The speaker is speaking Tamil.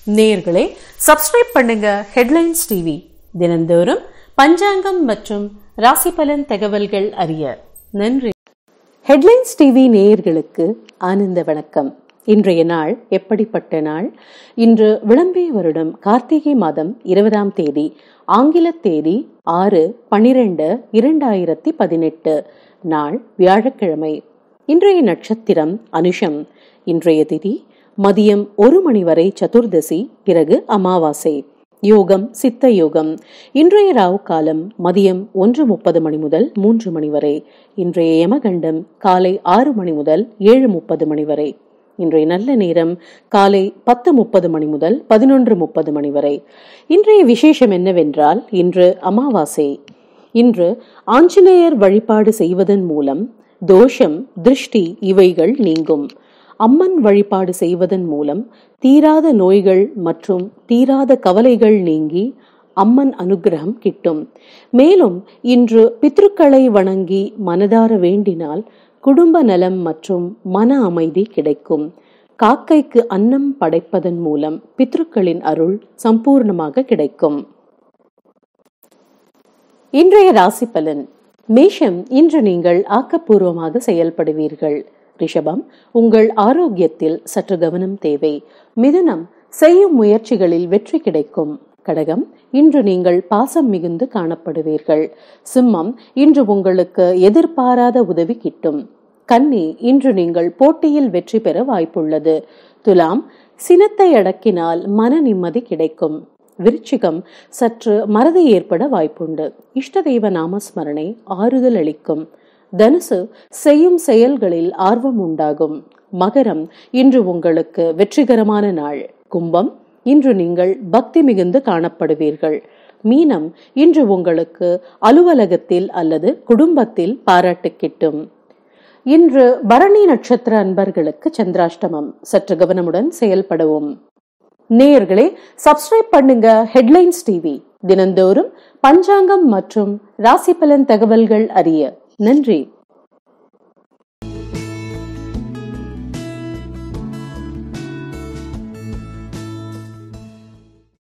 நேயர்களே சப்ஸ்கிரைப் பண்ணுங்க ஹெட்லைன்ஸ் டிவி தினந்தோறும் பஞ்சாங்கம் மற்றும் ராசி பலன் தகவல்கள் அறிய நன்றி ஹெட்லைன்ஸ் டிவி நேயர்களுக்கு ஆனந்த வணக்கம் இன்றைய நாள் எப்படிப்பட்ட நாள் இன்று விளம்பிய வருடம் கார்த்திகை மாதம் இருபதாம் தேதி ஆங்கில தேதி ஆறு பனிரெண்டு இரண்டாயிரத்தி பதினெட்டு நாள் வியாழக்கிழமை இன்றைய நட்சத்திரம் அனுஷம் இன்றைய திதி மதியம் ஒரு மணி வரை சதுர்தசி பிறகு அமாவாசை யோகம் சித்த யோகம் இன்றைய ராவு காலம் மதியம் ஒன்று முப்பது மணி முதல் மூன்று மணி வரை இன்றைய யமகண்டம் காலை ஆறு மணி முதல் ஏழு முப்பது மணி வரை இன்றைய நல்ல நேரம் காலை பத்து முப்பது மணி முதல் பதினொன்று முப்பது மணி வரை இன்றைய விசேஷம் என்னவென்றால் இன்று அமாவாசை இன்று ஆஞ்சநேயர் வழிபாடு செய்வதன் மூலம் தோஷம் திருஷ்டி இவைகள் நீங்கும் அம்மன் வழிபாடு செய்வதன் மூலம் தீராத நோய்கள் மற்றும் தீராத கவலைகள் நீங்கி அம்மன் அனுகிரகம் கிட்டும் மேலும் இன்று பித்ருக்களை வணங்கி மனதார வேண்டினால் குடும்ப நலம் மற்றும் மன அமைதி கிடைக்கும் காக்கைக்கு அன்னம் படைப்பதன் மூலம் பித்ருக்களின் அருள் சம்பூர்ணமாக கிடைக்கும் இன்றைய ராசி பலன் மேஷம் இன்று நீங்கள் ஆக்கப்பூர்வமாக செயல்படுவீர்கள் ரிஷபம் உங்கள் ஆரோக்கியத்தில் சற்று கவனம் தேவை மிதுனம் செய்யும் முயற்சிகளில் வெற்றி கிடைக்கும் கடகம் இன்று நீங்கள் பாசம் மிகுந்து காணப்படுவீர்கள் சிம்மம் இன்று உங்களுக்கு எதிர்பாராத உதவி கிட்டும் கன்னி இன்று நீங்கள் போட்டியில் வெற்றி பெற வாய்ப்புள்ளது துலாம் சினத்தை அடக்கினால் மன நிம்மதி கிடைக்கும் விருச்சிகம் சற்று மறதி ஏற்பட வாய்ப்புண்டு இஷ்ட தெய்வ நாமஸ்மரணை ஆறுதல் அளிக்கும் தனுசு செய்யும் செயல்களில் ஆர்வம் உண்டாகும் மகரம் இன்று உங்களுக்கு வெற்றிகரமான நாள் கும்பம் இன்று நீங்கள் பக்தி மிகுந்து காணப்படுவீர்கள் மீனம் இன்று உங்களுக்கு அலுவலகத்தில் அல்லது குடும்பத்தில் பாராட்டு கிட்டும் இன்று பரணி நட்சத்திர அன்பர்களுக்கு சந்திராஷ்டமம் சற்று கவனமுடன் செயல்படவும் நேயர்களே சப்ஸ்கிரைப் பண்ணுங்க ஹெட்லைன்ஸ் டிவி தினந்தோறும் பஞ்சாங்கம் மற்றும் ராசி பலன் தகவல்கள் அறிய நன்றி